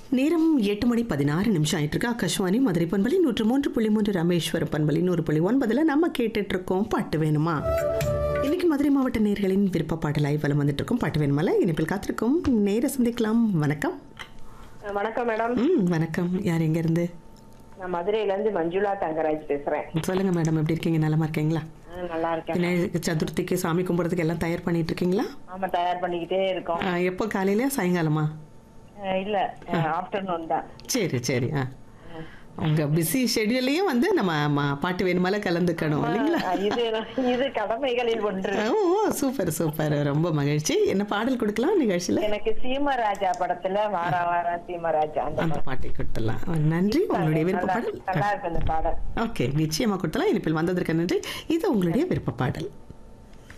நேரம் எட்டு மணி பதினாறு நிமிஷம் ஆயிட்டு இருக்கு ஆகாஷ்வாணி மதுரை பண்பலி நூற்று மூன்று புள்ளி மூன்று ராமேஸ்வரம் பண்பலி நூறு புள்ளி ஒன்பதுல நம்ம கேட்டுட்டு இருக்கோம் பாட்டு வேணுமா இன்னைக்கு மதுரை மாவட்ட நேர்களின் விருப்ப பாடலாய் வலம் வந்துட்டு இருக்கோம் பாட்டு வேணுமால இனிப்பில் காத்திருக்கோம் நேர சந்திக்கலாம் வணக்கம் வணக்கம் மேடம் ம் வணக்கம் யார் எங்க இருந்து நான் மதுரையில இருந்து மஞ்சுளா தங்கராஜ் பேசுறேன் சொல்லுங்க மேடம் எப்படி இருக்கீங்க நலமா இருக்கீங்களா ஆ, நல்லா இருக்கேன் என்ன சதுர்த்திக்கு சாமி கும்பிட்றதுக்கு எல்லாம் தயார் பண்ணிட்டு இருக்கீங்களா ஆமா தயார் பண்ணிக்கிட்டே இருக்கோம் ஆ, எப்போ காலையில சாயங்காலமா ஆ, இல்ல ஆஃப்டர்நூன் தான் சரி சரி ஆ உங்க பிஸி ஷெட்யூல்லையும் வந்து நம்ம ம- பாட்டு வேணுமால கலந்துக்கணும் இல்லைங்களா ஆ, இது இது கடமைகளில் ஒன்று ஓ சூப்பர் சூப்பர் ரொம்ப மகிழ்ச்சி என்ன பாடல் கொடுக்கலாம் நிகழ்ச்சியில் எனக்கு சீமராஜா படத்துல வாரா வாரா சீமராஜா அந்த அந்த பாட்டை கொடுத்துடலாம் நன்றி உங்களுடைய விருப்ப நல்லா பாடல் நல்லா இருக்கு அந்த பாடல் ஓகே நிச்சயமா கொடுத்தலாம் இனிப்பில் வந்ததற்கு நன்றி இது உங்களுடைய விருப்ப பாடல்